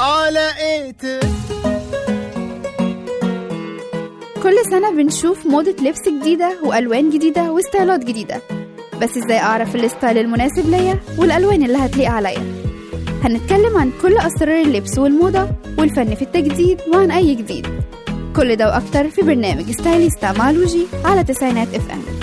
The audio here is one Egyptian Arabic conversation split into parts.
على ايه كل سنة بنشوف موضة لبس جديدة وألوان جديدة وستايلات جديدة بس ازاي أعرف الستايل المناسب ليا والألوان اللي هتليق عليا هنتكلم عن كل أسرار اللبس والموضة والفن في التجديد وعن أي جديد كل ده وأكتر في برنامج ستايليستا مع لوجي على تسعينات اف ام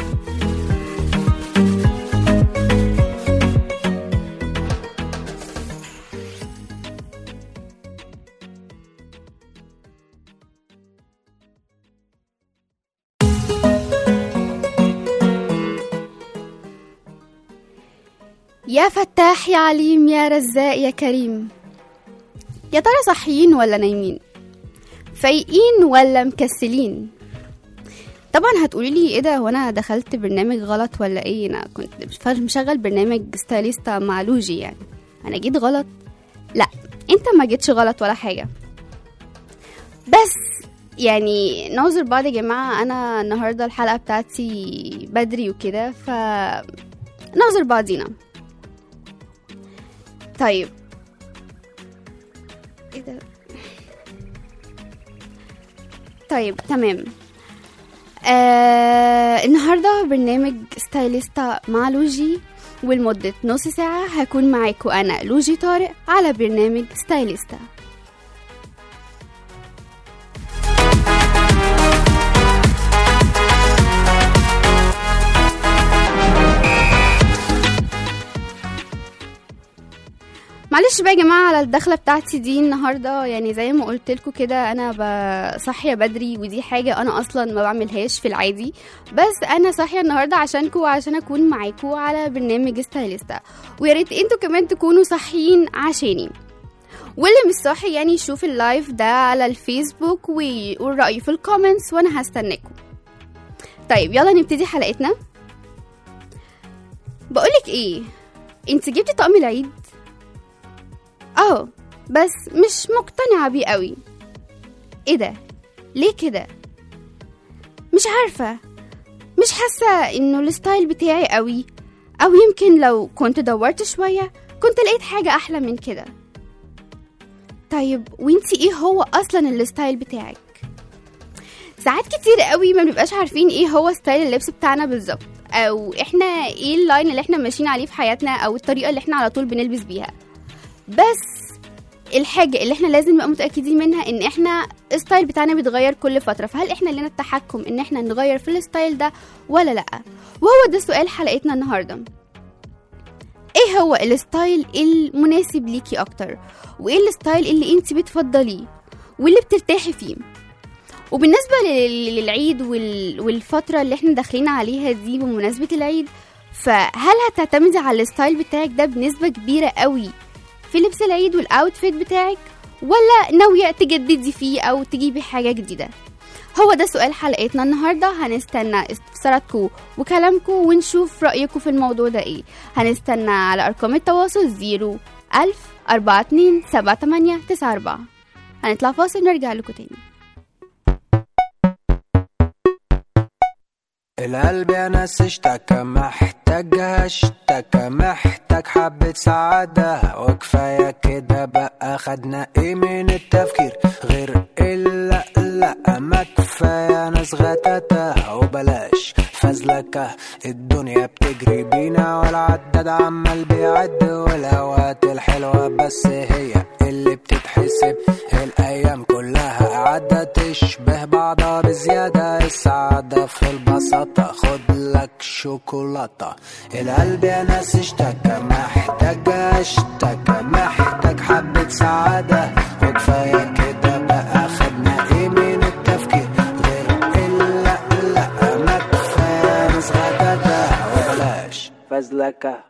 يا فتاح يا عليم يا رزاق يا كريم يا ترى صاحيين ولا نايمين فايقين ولا مكسلين طبعا هتقولي لي ايه ده هو انا دخلت برنامج غلط ولا ايه انا كنت مشغل برنامج ستايليستا مع لوجي يعني انا جيت غلط لا انت ما جيتش غلط ولا حاجه بس يعني نعذر بعض يا جماعه انا النهارده الحلقه بتاعتي بدري وكده ف نعذر بعضينا طيب ايه ده طيب تمام آه النهارده برنامج ستايليستا مع لوجي ولمدة نص ساعة هكون معاكم أنا لوجي طارق على برنامج ستايليستا معلش بقى يا جماعه على الدخله بتاعتي دي النهارده يعني زي ما قلت لكم كده انا صاحيه بدري ودي حاجه انا اصلا ما بعملهاش في العادي بس انا صاحيه النهارده عشانكم وعشان اكون معاكم على برنامج ستايليستا ويا ريت انتوا كمان تكونوا صاحيين عشاني واللي مش صاحي يعني يشوف اللايف ده على الفيسبوك ويقول رايه في الكومنتس وانا هستناكم طيب يلا نبتدي حلقتنا بقولك ايه انت جبتي طقم العيد اه بس مش مقتنعة بيه قوي ايه ده ليه كده مش عارفة مش حاسة انه الستايل بتاعي قوي او يمكن لو كنت دورت شوية كنت لقيت حاجة احلى من كده طيب وانتي ايه هو اصلا الستايل بتاعك ساعات كتير قوي ما بنبقاش عارفين ايه هو ستايل اللبس بتاعنا بالظبط او احنا ايه اللاين اللي احنا ماشيين عليه في حياتنا او الطريقة اللي احنا على طول بنلبس بيها بس الحاجة اللي احنا لازم نبقى متأكدين منها ان احنا الستايل بتاعنا بيتغير كل فترة فهل احنا لنا التحكم ان احنا نغير في الستايل ده ولا لأ وهو ده سؤال حلقتنا النهاردة ايه هو الستايل المناسب ليكي اكتر وايه الستايل اللي انت بتفضليه واللي بترتاحي فيه وبالنسبة للعيد والفترة اللي احنا داخلين عليها دي بمناسبة العيد فهل هتعتمدي على الستايل بتاعك ده بنسبة كبيرة قوي في لبس العيد والاوتفيت بتاعك ولا ناوية تجددي فيه او تجيبي حاجة جديدة هو ده سؤال حلقتنا النهاردة هنستنى استفساراتكم وكلامكم ونشوف رأيكم في الموضوع ده ايه هنستنى على ارقام التواصل زيرو ألف أربعة اتنين سبعة تمانية تسعة أربعة هنطلع فاصل نرجع لكم تاني القلب يا ناس اشتكى محتاج اشتكى محتاج حبة سعادة وكفاية كده بقى خدنا ايه من التفكير غير الا لا ما كفاية ناس غتاتة وبلاش فزلكة الدنيا بتجري بينا والعداد عمال بيعد والاوقات الحلوة بس هي اللي بتتحسب الايام كلها قاعدة تشبه بعضها بزيادة السعادة في البساطة خد لك شوكولاتة القلب يا ناس اشتكى محتاج اشتكى محتاج حبة سعادة وكفاية كده بقى خدنا ايه من التفكير غير الا لا ما كفاية ناس غدادة وبلاش فزلكة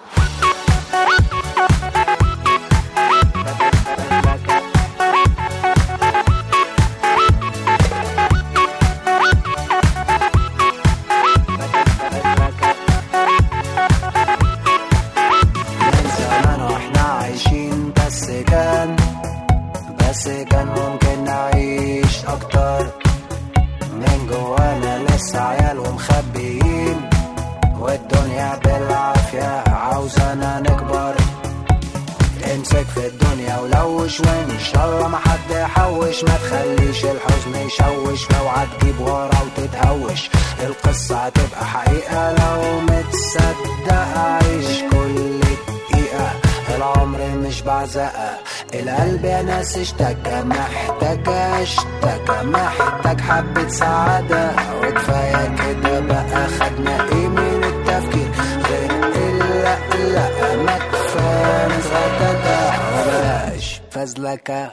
من زمان واحنا عايشين بس كان بس كان ممكن نعيش اكتر من جوانا لسه عيال ومخبيين والدنيا بالعافية عاوزانا نكبر امسك في الدنيا ولوش وان شاء الله ما حد يحوش ما تخليش الحزن يشوش واوعى تجيب ورا وتتهوش القصة هتبقى حقيقة لو متصدق عيش كل دقيقة العمر مش بعزقة القلب يا ناس اشتكى محتاج اشتكى محتاج حبة سعادة وكفاية كده بقى خدنا ايه من التفكير غير الا لا ما كفاية نتغدى وبلاش فزلكة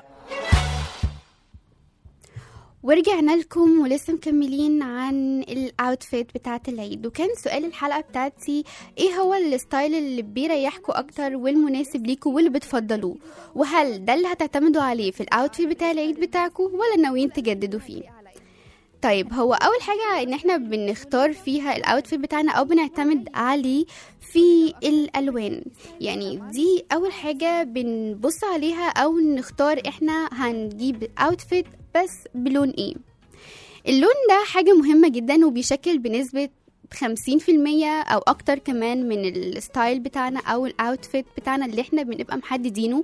ورجعنا لكم ولسه مكملين عن الاوتفيت بتاعة العيد وكان سؤال الحلقة بتاعتي ايه هو الستايل اللي بيريحكوا اكتر والمناسب ليكوا واللي بتفضلوه وهل ده اللي هتعتمدوا عليه في الاوتفيت بتاع العيد بتاعكوا ولا ناويين تجددوا فيه طيب هو اول حاجه ان احنا بنختار فيها الاوتفيت بتاعنا او بنعتمد عليه في الالوان يعني دي اول حاجه بنبص عليها او نختار احنا هنجيب اوتفيت بس بلون ايه اللون ده حاجه مهمه جدا وبيشكل بنسبه 50% او اكتر كمان من الستايل بتاعنا او الاوتفيت بتاعنا اللي احنا بنبقى محددينه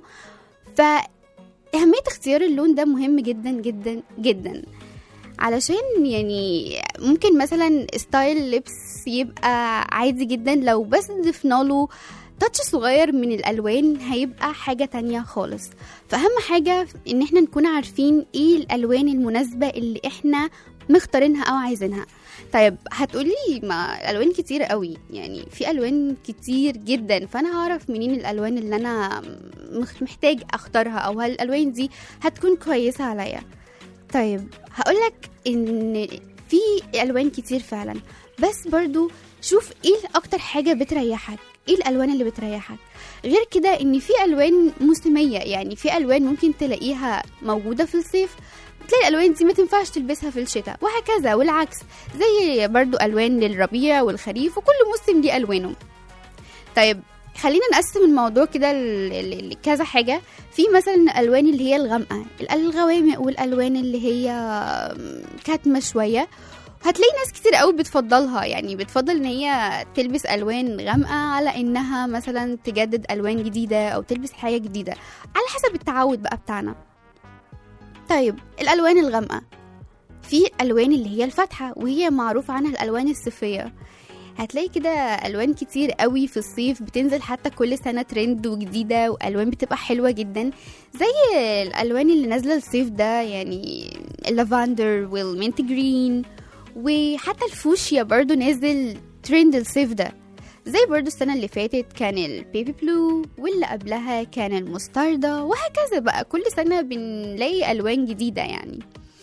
فاهميه اختيار اللون ده مهم جدا جدا جدا علشان يعني ممكن مثلا ستايل لبس يبقى عادي جدا لو بس ضفنا له تاتش صغير من الالوان هيبقى حاجة تانية خالص فاهم حاجة ان احنا نكون عارفين ايه الالوان المناسبة اللي احنا مختارينها او عايزينها طيب هتقولي ما الوان كتير قوي يعني في الوان كتير جدا فانا هعرف منين الالوان اللي انا مخ- محتاج اختارها او هل الالوان دي هتكون كويسة عليا طيب هقولك ان في الوان كتير فعلا بس برضو شوف ايه اكتر حاجه بتريحك ايه الالوان اللي بتريحك غير كده ان في الوان موسميه يعني في الوان ممكن تلاقيها موجوده في الصيف تلاقي الالوان دي ما تنفعش تلبسها في الشتاء وهكذا والعكس زي برضو الوان للربيع والخريف وكل موسم ليه الوانه طيب خلينا نقسم الموضوع كده ل- ل- لكذا حاجة في مثلا الألوان اللي هي الغامقة الغوامق والألوان اللي هي كاتمة شوية هتلاقي ناس كتير قوي بتفضلها يعني بتفضل ان هي تلبس الوان غامقه على انها مثلا تجدد الوان جديده او تلبس حاجه جديده على حسب التعود بقى بتاعنا طيب الالوان الغامقه في الالوان اللي هي الفاتحه وهي معروف عنها الالوان الصيفيه هتلاقي كده الوان كتير قوي في الصيف بتنزل حتى كل سنه ترند وجديده والوان بتبقى حلوه جدا زي الالوان اللي نازله الصيف ده يعني اللافندر والمنت جرين وحتى الفوشيا برضو نازل ترند الصيف ده زي برضو السنة اللي فاتت كان البيبي بلو واللي قبلها كان المستردة وهكذا بقى كل سنة بنلاقي ألوان جديدة يعني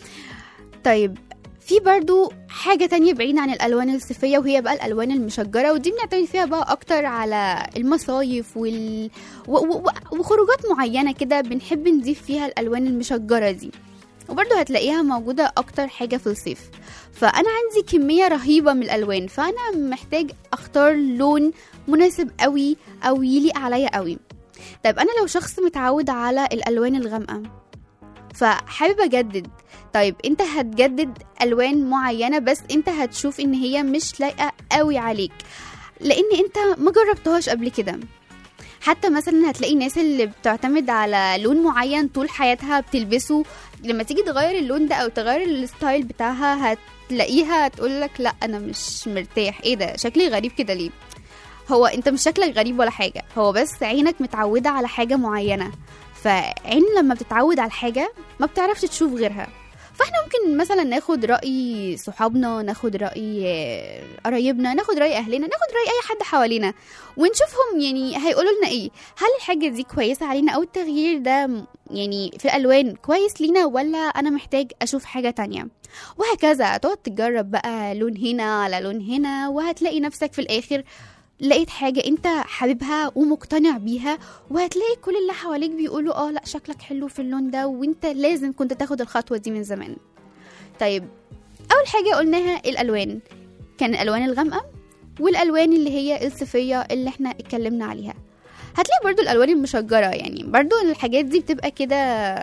طيب في برضو حاجة تانية بعيدة عن الألوان الصيفية وهي بقى الألوان المشجرة ودي بنعتمد فيها بقى أكتر على المصايف وال... و... و... و- وخروجات معينة كده بنحب نضيف فيها الألوان المشجرة دي وبرضو هتلاقيها موجودة أكتر حاجة في الصيف فأنا عندي كمية رهيبة من الألوان فأنا محتاج أختار لون مناسب قوي أو يليق عليا قوي طيب أنا لو شخص متعود على الألوان الغامقة فحابب أجدد طيب انت هتجدد الوان معينه بس انت هتشوف ان هي مش لايقه قوي عليك لان انت ما جربتهاش قبل كده حتى مثلا هتلاقي ناس اللي بتعتمد على لون معين طول حياتها بتلبسه لما تيجي تغير اللون ده او تغير الستايل بتاعها هتلاقيها تقولك لا انا مش مرتاح ايه ده شكلي غريب كده ليه هو انت مش شكلك غريب ولا حاجه هو بس عينك متعوده على حاجه معينه فعين لما بتتعود على الحاجه ما بتعرفش تشوف غيرها فاحنا ممكن مثلا ناخد راي صحابنا ناخد راي آه، قرايبنا ناخد راي اهلنا ناخد راي اي حد حوالينا ونشوفهم يعني هيقولوا لنا ايه هل الحاجه دي كويسه علينا او التغيير ده م- يعني في الالوان كويس لينا ولا انا محتاج اشوف حاجه تانية وهكذا تقعد تجرب بقى لون هنا على لون هنا وهتلاقي نفسك في الاخر لقيت حاجة انت حاببها ومقتنع بيها وهتلاقي كل اللي حواليك بيقولوا اه لا شكلك حلو في اللون ده وانت لازم كنت تاخد الخطوة دي من زمان طيب اول حاجة قلناها الالوان كان الالوان الغامقة والالوان اللي هي الصيفية اللي احنا اتكلمنا عليها هتلاقي برضو الالوان المشجرة يعني برضو الحاجات دي بتبقى كده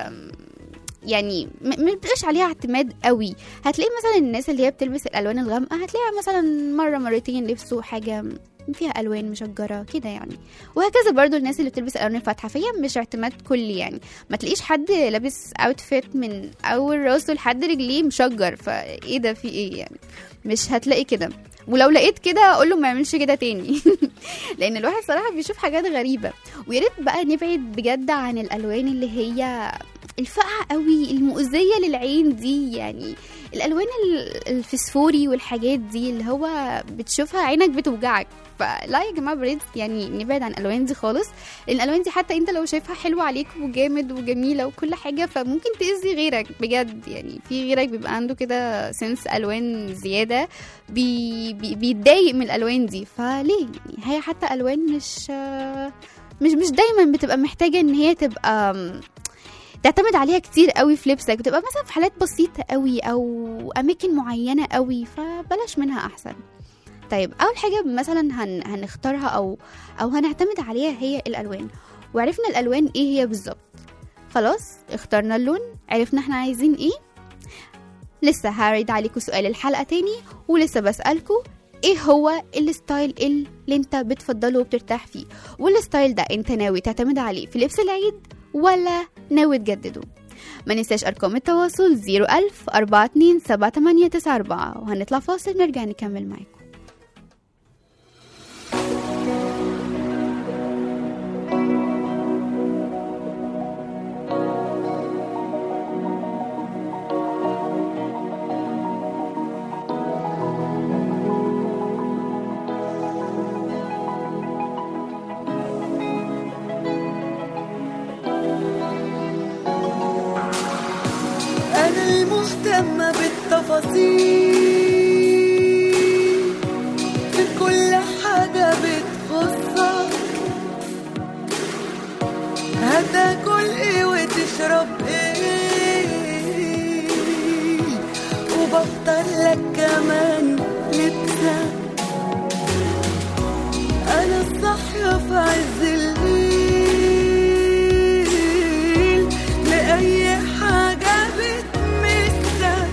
يعني م- ما بيبقاش عليها اعتماد قوي هتلاقي مثلا الناس اللي هي بتلبس الالوان الغامقه هتلاقيها مثلا مره مرتين لبسوا حاجه فيها الوان مشجره كده يعني وهكذا برضو الناس اللي بتلبس الوان الفاتحه فهي مش اعتماد كلي يعني ما تلاقيش حد لابس اوتفيت من اول راسه لحد رجليه مشجر فايه ده في ايه يعني مش هتلاقي كده ولو لقيت كده اقول له ما يعملش كده تاني لان الواحد صراحه بيشوف حاجات غريبه ويا ريت بقى نبعد بجد عن الالوان اللي هي الفاقعه قوي المؤذيه للعين دي يعني الالوان ال- الفسفوري والحاجات دي اللي هو بتشوفها عينك بتوجعك فلا يا جماعه بريد يعني نبعد عن الالوان دي خالص لان الالوان دي حتى انت لو شايفها حلوه عليك وجامد وجميله وكل حاجه فممكن تاذي غيرك بجد يعني في غيرك بيبقى عنده كده سنس الوان زياده بي بي بيتضايق من الالوان دي فليه يعني هي حتى الوان مش مش مش دايما بتبقى محتاجه ان هي تبقى م، تعتمد عليها كتير قوي في لبسك بتبقى مثلا في حالات بسيطه قوي او اماكن معينه قوي فبلاش منها احسن طيب اول حاجه مثلا هن هنختارها او او هنعتمد عليها هي الالوان وعرفنا الالوان ايه هي بالظبط خلاص اخترنا اللون عرفنا احنا عايزين ايه لسه هعرض عليكم سؤال الحلقه تاني ولسه بسالكم ايه هو الستايل اللي انت بتفضله وبترتاح فيه والستايل ده انت ناوي تعتمد عليه في لبس العيد ولا ناوي تجدده ما ننساش ارقام التواصل 01000 42 7894 وهنطلع فاصل نرجع نكمل معاكم أنا المهتمة بالتفاصيل في كل حاجة بتخصك هتاكل ايه وتشرب ايه وبختار لك كمان لبسك أنا الصاحية في عز الليل لأي حاجة بتمسك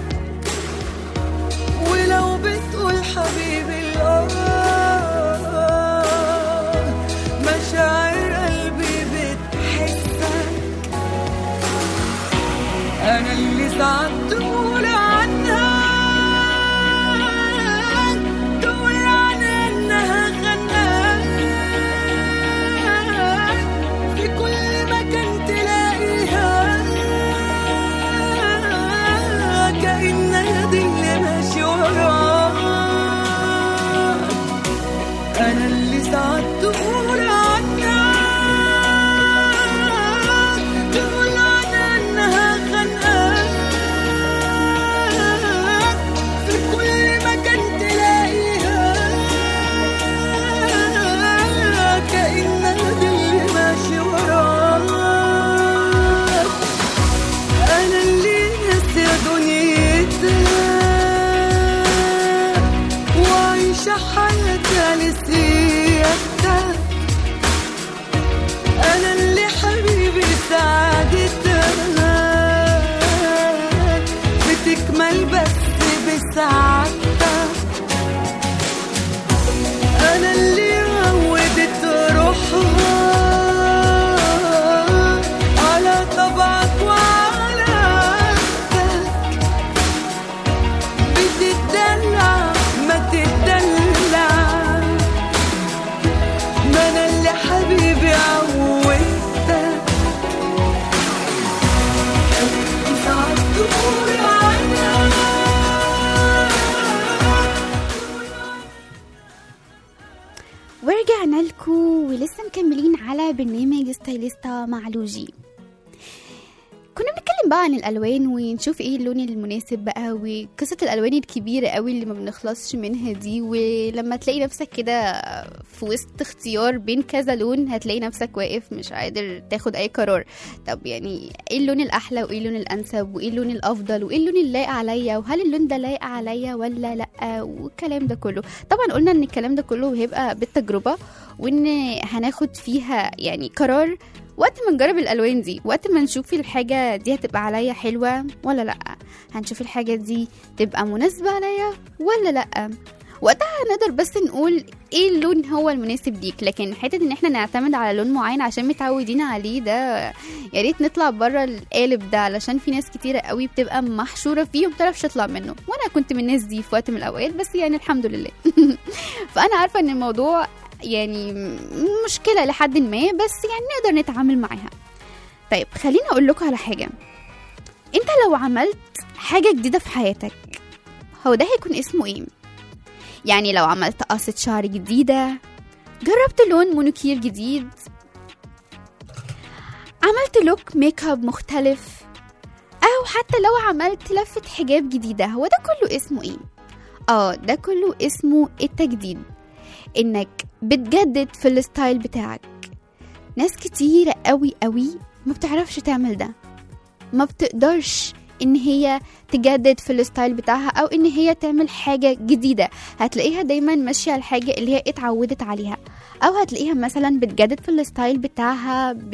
ولو بتقول حبيبي الآه مشاعر قلبي بتحسك أنا اللي ساعات تقول عنها تقول عنها إنها غناك في كل مكان تلاقيها كأنها دي اللي ماشي وراك أنا اللي ساعات تقول عنها تقول عنها إنها خانقاك في كل مكان تلاقيها كأنها دي اللي ماشي وراك أنا اللي ناسية دنيتها وعايشة حياتها لسيادتها أنا اللي حبيبي سعادتها بتكمل بس بسعادتها أنا اللي عودت روحها على طبعك وعلى عادتك بتدلع ما تدلع ما أنا اللي حبيبي عودتك ساعات تقول عنها ورجعنا لكم ولسه مكملين على برنامج ستايليستا مع لوجي كنا بنتكلم بقى عن الالوان ونشوف ايه اللون المناسب بقى وقصه الالوان الكبيره قوي اللي ما بنخلصش منها دي ولما تلاقي نفسك كده في وسط اختيار بين كذا لون هتلاقي نفسك واقف مش قادر تاخد اي قرار طب يعني ايه اللون الاحلى وايه اللون الانسب وايه اللون الافضل وايه اللون اللي لايق عليا وهل اللون ده لايق عليا ولا لا والكلام ده كله طبعا قلنا ان الكلام ده كله هيبقى بالتجربه وان هناخد فيها يعني قرار وقت ما نجرب الالوان دي وقت ما نشوف الحاجه دي هتبقى عليا حلوه ولا لا هنشوف الحاجه دي تبقى مناسبه عليا ولا لا وقتها نقدر بس نقول ايه اللون هو المناسب ليك لكن حته ان احنا نعتمد على لون معين عشان متعودين عليه ده يا ريت نطلع بره القالب ده علشان في ناس كتيره قوي بتبقى محشوره فيه ومتعرفش تطلع منه وانا كنت من الناس دي في وقت من الاوقات بس يعني الحمد لله فانا عارفه ان الموضوع يعني مشكله لحد ما بس يعني نقدر نتعامل معاها طيب خليني اقول لكم على حاجه انت لو عملت حاجه جديده في حياتك هو ده هيكون اسمه ايه يعني لو عملت قصة شعر جديدة جربت لون مونوكير جديد عملت لوك ميك اب مختلف او حتى لو عملت لفة حجاب جديدة هو ده كله اسمه ايه اه ده كله اسمه التجديد انك بتجدد في الستايل بتاعك ناس كتيرة قوي قوي ما بتعرفش تعمل ده ما بتقدرش ان هي تجدد في الستايل بتاعها او ان هي تعمل حاجة جديدة هتلاقيها دايما ماشية على الحاجة اللي هي اتعودت عليها او هتلاقيها مثلا بتجدد في الستايل بتاعها ب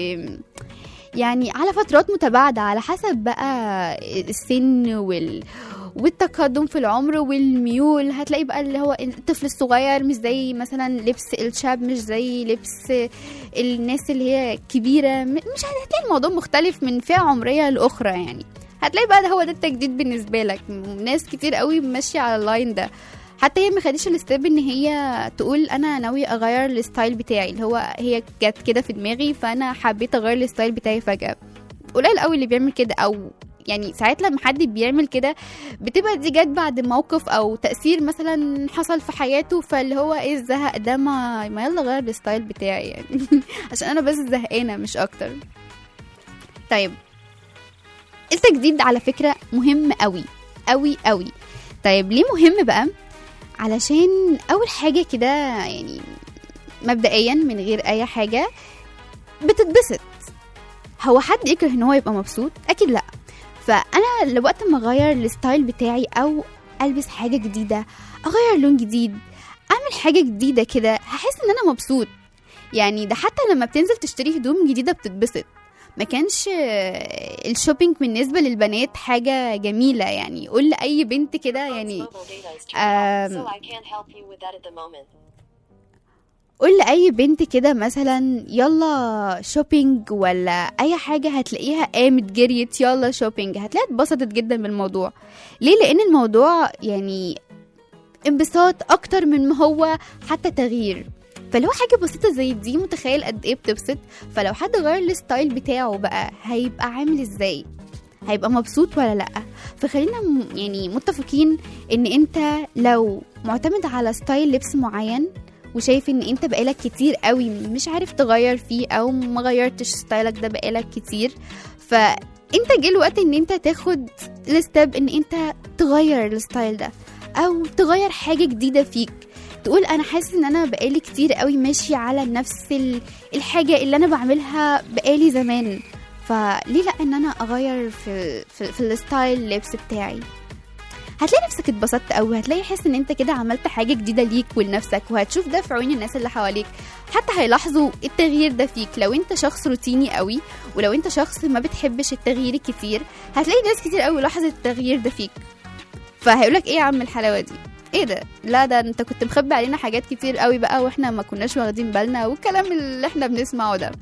يعني على فترات متباعدة على حسب بقى السن وال والتقدم في العمر والميول هتلاقي بقى اللي هو الطفل الصغير مش زي مثلا لبس الشاب مش زي لبس الناس اللي هي كبيرة م- مش هتلاقي الموضوع مختلف من فئة عمرية لأخرى يعني هتلاقي بقى ده هو ده التجديد بالنسبة لك م- ناس كتير قوي ماشية على اللاين ده حتى هي ما خدتش الستيب ان هي تقول انا ناوي اغير الستايل بتاعي اللي هو هي جت كده في دماغي فانا حبيت اغير الستايل بتاعي فجأة قليل قوي اللي بيعمل كده او يعني ساعات لما حد بيعمل كده بتبقى دي جت بعد موقف او تاثير مثلا حصل في حياته فاللي هو ايه الزهق ده ما, ما يلا غير الستايل بتاعي يعني عشان انا بس زهقانه مش اكتر طيب التجديد على فكره مهم قوي قوي قوي طيب ليه مهم بقى علشان اول حاجه كده يعني مبدئيا من غير اي حاجه بتتبسط هو حد يكره ان هو يبقى مبسوط اكيد لا فانا لو وقت ما اغير الستايل بتاعي او البس حاجه جديده اغير لون جديد اعمل حاجه جديده كده هحس ان انا مبسوط يعني ده حتى لما بتنزل تشتري هدوم جديده بتتبسط ما كانش آه، الشوبينج بالنسبه للبنات حاجه جميله يعني قول لاي بنت كده يعني Mobile data is turned off, um, so I can't help you with that at the moment. قول لأي بنت كده مثلا يلا شوبينج ولا أي حاجة هتلاقيها قامت جريت يلا شوبينج هتلاقيها اتبسطت جدا بالموضوع ليه لأن الموضوع يعني انبساط أكتر من ما هو حتى تغيير فلو حاجة بسيطة زي دي متخيل قد ايه بتبسط فلو حد غير الستايل بتاعه بقى هيبقى عامل ازاي هيبقى مبسوط ولا لا فخلينا م- يعني متفقين ان انت لو معتمد على ستايل لبس معين وشايف ان انت بقالك كتير قوي مش عارف تغير فيه او ما غيرتش ستايلك ده بقالك كتير فانت جه الوقت ان انت تاخد الستيب ان انت تغير الستايل ده او تغير حاجة جديدة فيك تقول انا حاسس ان انا بقالي كتير قوي ماشي على نفس ال- الحاجة اللي انا بعملها بقالي زمان فليه لا ان انا اغير في في, في الستايل اللبس بتاعي هتلاقي نفسك اتبسطت قوي هتلاقي حس ان انت كده عملت حاجه جديده ليك ولنفسك وهتشوف ده في عيون الناس اللي حواليك حتى هيلاحظوا التغيير ده فيك لو انت شخص روتيني قوي ولو انت شخص ما بتحبش التغيير الكتير هتلاقي ناس كتير قوي لاحظت التغيير ده فيك فهيقولك ايه يا عم الحلاوه دي ايه ده لا ده انت كنت مخبي علينا حاجات كتير قوي بقى واحنا ما كناش واخدين بالنا والكلام اللي احنا بنسمعه ده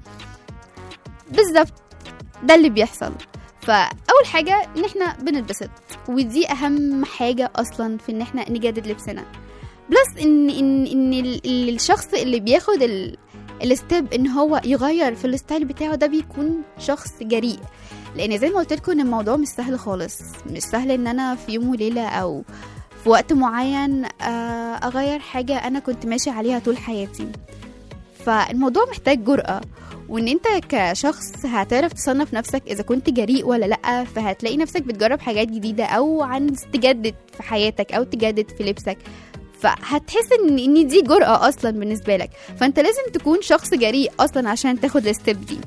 بالظبط ده اللي بيحصل فاول حاجه ان احنا بنتبسط ودي اهم حاجه اصلا في ان احنا نجدد لبسنا بلس ان ان ان ال- ال- الشخص اللي بياخد ال الستيب ان هو يغير في الستايل بتاعه ده بيكون شخص جريء لان زي ما قلت لكم ان الموضوع مش سهل خالص مش سهل ان انا في يوم وليله او في وقت معين آه، اغير حاجه انا كنت ماشي عليها طول حياتي فالموضوع محتاج جرأة وان انت كشخص هتعرف تصنف نفسك اذا كنت جريء ولا لا فهتلاقي نفسك بتجرب حاجات جديدة او عن تجدد في حياتك او تجدد في لبسك فهتحس ان ان دي جرأة اصلا بالنسبة لك فانت لازم تكون شخص جريء اصلا عشان تاخد الستيب دي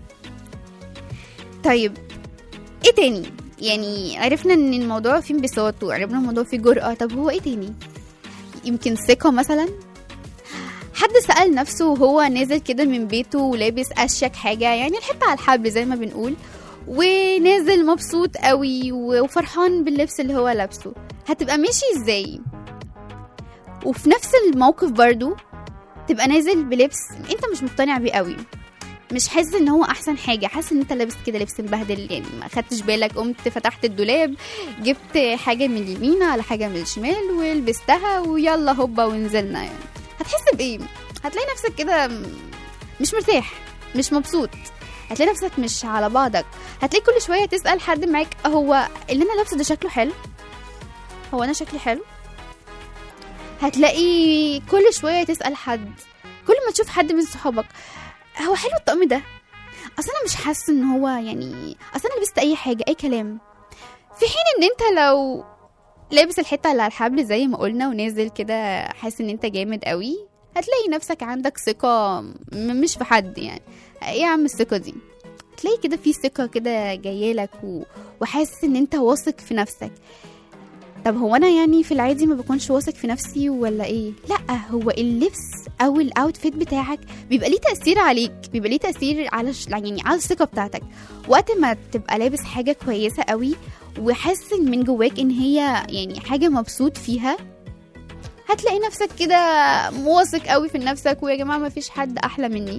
طيب ايه تاني يعني عرفنا ان الموضوع فيه انبساط وعرفنا الموضوع فيه جرأة طب هو ايه تاني يمكن ثقة مثلا حد سأل نفسه وهو نازل كده من بيته ولابس أشيك حاجة يعني الحتة على الحبل زي ما بنقول ونازل مبسوط قوي وفرحان باللبس اللي هو لابسه هتبقى ماشي ازاي وفي نفس الموقف برضو تبقى نازل بلبس انت مش مقتنع بيه قوي مش حاسس ان هو احسن حاجه حاسس ان انت لابس كده لبس مبهدل يعني ما خدتش بالك قمت فتحت الدولاب جبت حاجه من اليمين على حاجه من الشمال ولبستها ويلا هوبا ونزلنا يعني هتحس بايه هتلاقي نفسك كده م- مش مرتاح مش مبسوط هتلاقي نفسك مش على بعضك هتلاقي كل شويه تسال حد معاك هو اللي انا لابسه ده شكله حلو هو انا شكلي حلو هتلاقي كل شويه تسال حد كل ما تشوف حد من صحابك هو حلو الطقم ده اصل انا مش حاسه ان هو يعني اصل انا لبست اي حاجه اي كلام في حين ان انت لو لابس الحته اللي على الحبل زي ما قلنا ونازل كده حاسس ان انت جامد قوي هتلاقي نفسك عندك ثقه م- مش في حد يعني ايه يا عم الثقه دي تلاقي كده في ثقه كده جايلك و... وحاسس ان انت واثق في نفسك طب هو انا يعني في العادي ما بكونش واثق في نفسي ولا ايه لا هو اللبس او الاوتفيت بتاعك بيبقى ليه تاثير عليك بيبقى ليه تاثير على ش... يعني على الثقه بتاعتك وقت ما تبقى لابس حاجه كويسه قوي وحاسس إن من جواك ان هي يعني حاجه مبسوط فيها هتلاقي نفسك كده واثق قوي في نفسك ويا جماعه ما فيش حد احلى مني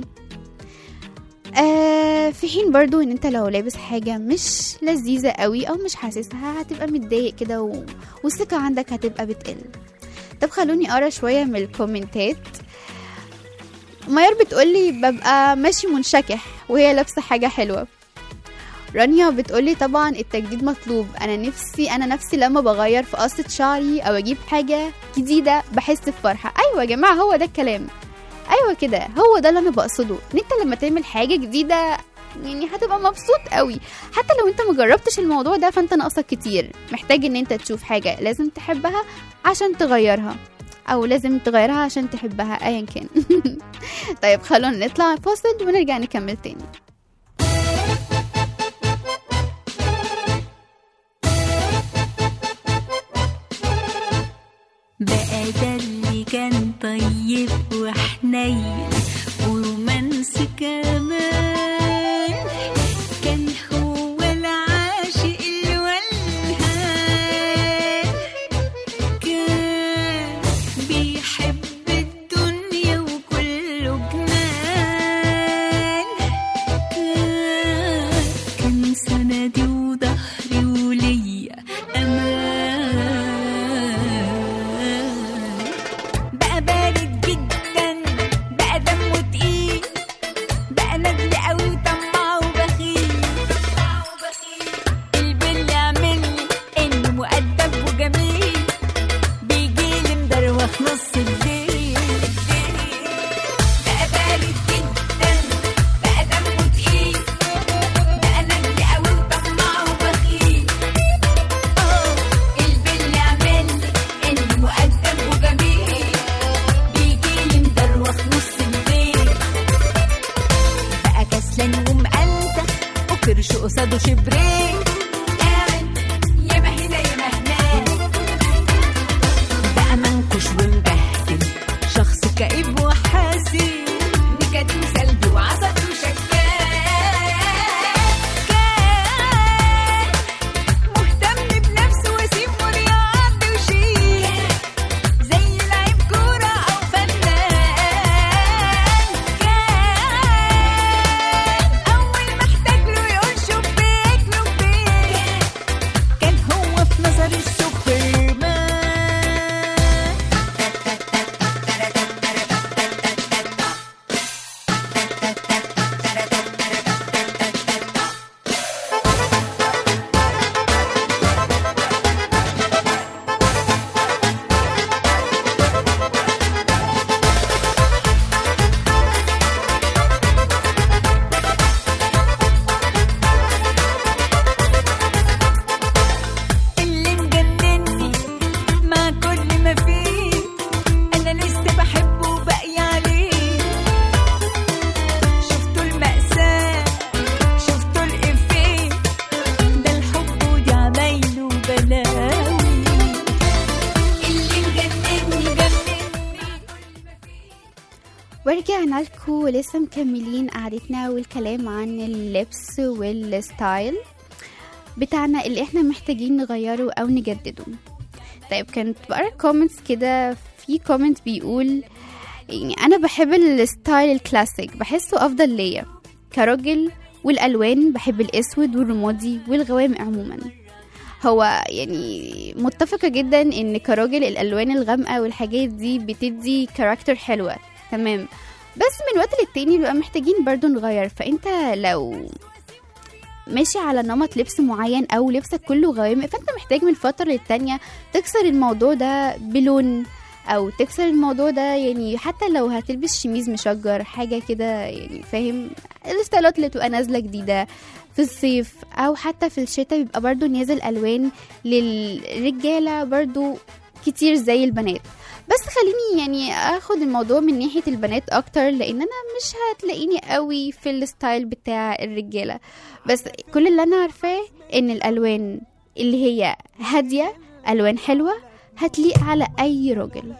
آه في حين برضو ان انت لو لابس حاجة مش لذيذة قوي او مش حاسسها هتبقى متضايق كده و... والثقة عندك هتبقى بتقل طب خلوني اقرا شوية من الكومنتات ميار بتقولي ببقى ماشي منشكح وهي لابسة حاجة حلوة رانيا بتقولي طبعا التجديد مطلوب انا نفسي انا نفسي لما بغير في قصة شعري او اجيب حاجة جديدة بحس بفرحة ايوه يا جماعة هو ده الكلام ايوه كده هو ده اللي انا بقصده ان انت لما تعمل حاجه جديده يعني هتبقى مبسوط قوي حتى لو انت مجربتش الموضوع ده فانت ناقصك كتير محتاج ان انت تشوف حاجه لازم تحبها عشان تغيرها او لازم تغيرها عشان تحبها ايا كان طيب خلونا نطلع فاصل ونرجع نكمل تاني بقى ده اللي كان طيب وحنين ورومانسي كمان كان هو العاشق اللي والهان كان بيحب الدنيا وكله جنان كان كان سندي وظهري وليا امان بقى بارد جدا بقى دمه تقيل بقى ندل قوي وطماع وبخيل البل عملني انه مؤدب وجميل بيجيلي مدروخ نص الليل بقى بارد جدا بقى دمه تقيل بقى ندل قوي وطماع وبخيل البل عملني انه مؤدب وجميل بيجيلي مدروخ نص الليل بقى كسلان ومقلتة وكرش قصاده شبرين قاعد ياما هنا ياما هناك بقى منكش ومبهدل شخص كئيب وحزين نكد وسلبي وعصبي وشكاك كان مهتم بنفسه وسيم ورياضي وشيك زي لعيب كورة أو فنان كان أول ما احتاج له يقول شبيك لبيك كان هو في نظري السوبرمان اللي مجنني مع كل ما فيه انا لسه بحبه وباقي عليه شفتوا المأساة شفتوا الإفيه ده الحب ودي عمايله بلاوي اللي مجنني جنني ورجعنا لكم ولسه مكملين قعدتنا والكلام عن اللبس والستايل بتاعنا اللي احنا محتاجين نغيره او نجدده طيب كنت بقرا كومنتس كده في كومنت بيقول يعني انا بحب الستايل الكلاسيك بحسه افضل ليا كراجل والالوان بحب الاسود والرمادي والغوامق عموما هو يعني متفقة جدا ان كراجل الالوان الغامقة والحاجات دي بتدي كاركتر حلوة تمام بس من وقت للتاني بيبقى محتاجين برضو نغير فانت لو ماشي على نمط لبس معين او لبسك كله غوامق فانت محتاج من فترة للتانية تكسر الموضوع ده بلون او تكسر الموضوع ده يعني حتى لو هتلبس شميز مشجر حاجة كده يعني فاهم الستايلات اللي تبقى نازلة جديدة في الصيف او حتى في الشتاء بيبقى برضو نازل الوان للرجالة برضو كتير زي البنات بس خليني يعني اخد الموضوع من ناحية البنات اكتر لان انا مش هتلاقيني قوي في الستايل بتاع الرجالة بس كل اللي انا عارفاه ان الالوان اللي هي هادية الوان حلوة هتليق على اي راجل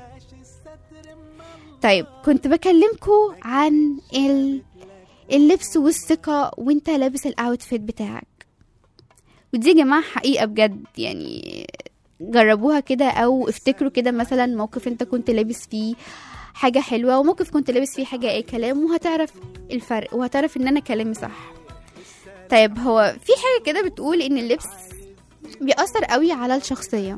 طيب كنت بكلمكم عن ال... اللبس والثقة وانت لابس الاوتفيت بتاعك ودي يا جماعة حقيقة بجد يعني جربوها كده او افتكروا كده مثلا موقف انت كنت لابس فيه حاجة حلوة وموقف كنت لابس فيه حاجة اي كلام وهتعرف الفرق وهتعرف ان انا كلامي صح طيب هو في حاجة كده بتقول ان اللبس بيأثر قوي على الشخصية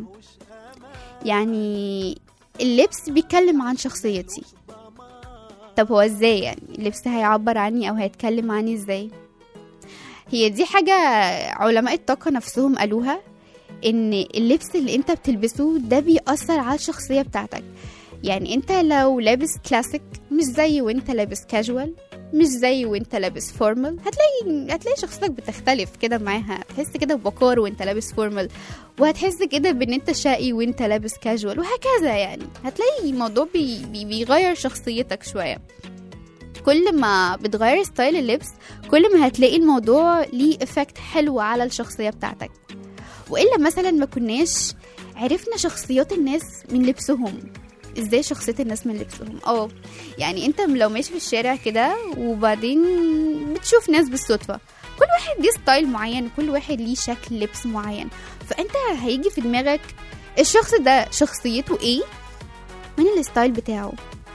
يعني اللبس بيتكلم عن شخصيتي طب هو ازاي يعني اللبس هيعبر عني او هيتكلم عني ازاي هي دي حاجة علماء الطاقة نفسهم قالوها ان اللبس اللي انت بتلبسه ده بيأثر على الشخصية بتاعتك يعني انت لو لابس كلاسيك مش زي وانت لابس كاجوال مش زي وانت لابس فورمال هتلاقي هتلاقي شخصيتك بتختلف كده معاها تحس كده بوقار وانت لابس فورمال وهتحس كده بان انت شقي وانت لابس كاجوال وهكذا يعني هتلاقي الموضوع بي بي بيغير شخصيتك شويه كل ما بتغير ستايل اللبس كل ما هتلاقي الموضوع ليه افكت حلو على الشخصيه بتاعتك والا مثلا ما كناش عرفنا شخصيات الناس من لبسهم ازاي شخصيه الناس من لبسهم اه يعني انت لو ماشي في الشارع كده وبعدين بتشوف ناس بالصدفه كل واحد ليه ستايل معين كل واحد ليه شكل لبس معين فانت هيجي في دماغك الشخص ده شخصيته ايه من الستايل بتاعه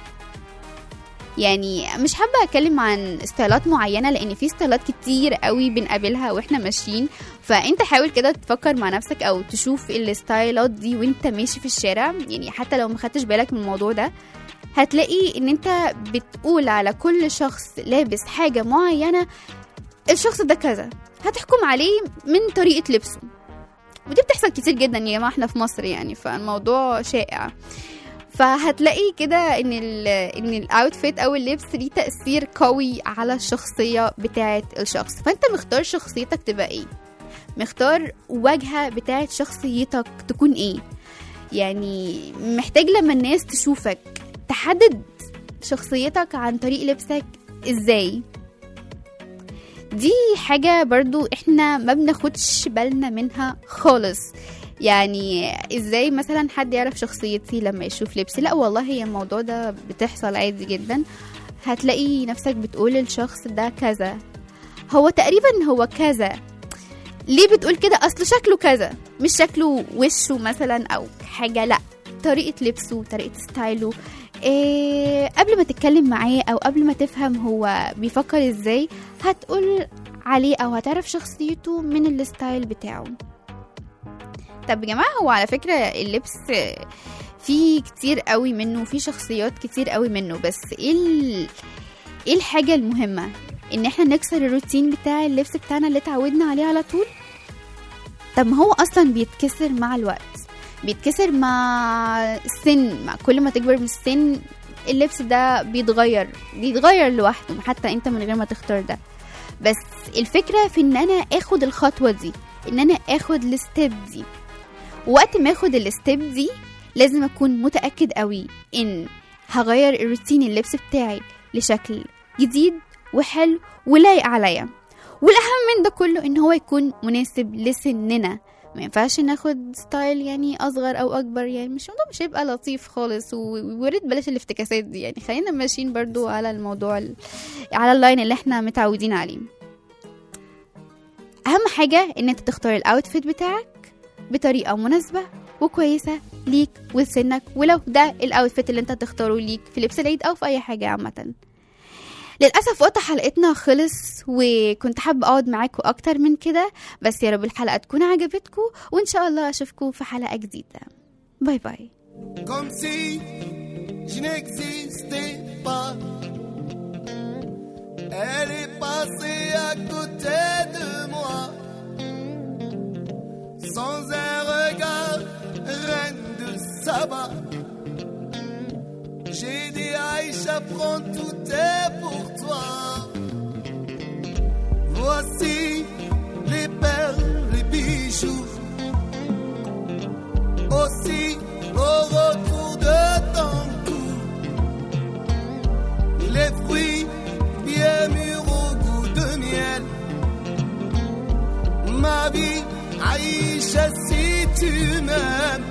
يعني مش حابة أتكلم عن ستايلات معينة لأن في ستايلات كتير قوي بنقابلها وإحنا ماشيين فأنت حاول كده تفكر مع نفسك أو تشوف الستايلات دي وأنت ماشي في الشارع يعني حتى لو مخدتش بالك من الموضوع ده هتلاقي إن أنت بتقول على كل شخص لابس حاجة معينة الشخص ده كذا هتحكم عليه من طريقة لبسه ودي بتحصل كتير جدا يا جماعة احنا في مصر يعني فالموضوع شائع فهتلاقي كده ان ال ان الاوتفيت او اللبس ليه تاثير قوي على الشخصيه بتاعه الشخص فانت مختار شخصيتك تبقى ايه مختار واجهه بتاعه شخصيتك تكون ايه يعني محتاج لما الناس تشوفك تحدد شخصيتك عن طريق لبسك ازاي دي حاجة برضو احنا ما بناخدش بالنا منها خالص يعني ازاي مثلا حد يعرف شخصيتي لما يشوف لبسي لا والله هي الموضوع ده بتحصل عادي جدا هتلاقي نفسك بتقول الشخص ده كذا هو تقريبا هو كذا ليه بتقول كده اصل شكله كذا مش شكله وشه مثلا او حاجة لا طريقة لبسه طريقة ستايله إيه قبل ما تتكلم معاه او قبل ما تفهم هو بيفكر ازاي هتقول عليه او هتعرف شخصيته من الستايل بتاعه طب يا جماعه هو على فكره اللبس في كتير قوي منه في شخصيات كتير قوي منه بس ايه ال... ايه الحاجه المهمه ان احنا نكسر الروتين بتاع اللبس بتاعنا اللي اتعودنا عليه على طول طب ما هو اصلا بيتكسر مع الوقت بيتكسر مع السن مع كل ما تكبر من السن اللبس ده بيتغير بيتغير لوحده حتى انت من غير ما تختار ده بس الفكره في ان انا اخد الخطوه دي ان انا اخد الستيب دي وقت ما اخد الستيب دي لازم اكون متاكد قوي ان هغير الروتين اللبس بتاعي لشكل جديد وحلو ولايق عليا والاهم من ده كله ان هو يكون مناسب لسننا ما ينفعش ناخد ستايل يعني اصغر او اكبر يعني مش الموضوع مش هيبقى لطيف خالص ووريت بلاش الافتكاسات دي يعني خلينا ماشيين برضو على الموضوع ال... على اللاين اللي احنا متعودين عليه اهم حاجه ان انت تختار الاوتفيت بتاعك بطريقه مناسبه وكويسه ليك ولسنك ولو ده الاوتفيت اللي انت تختاره ليك في لبس العيد او في اي حاجه عامه للاسف وقت حلقتنا خلص وكنت حابه اقعد معاكم اكتر من كده بس يا رب الحلقه تكون عجبتكم وان شاء الله اشوفكم في حلقه جديده باي باي comme si je n'existais pas. Elle est passée à côté de moi, sans un regard, reine de sabbat. J'ai dit Aïcha, prends tout est pour toi. Voici les perles, les bijoux aussi au retour de ton cou. Les fruits bien mûrs au goût de miel. Ma vie, Aïcha, si tu m'aimes,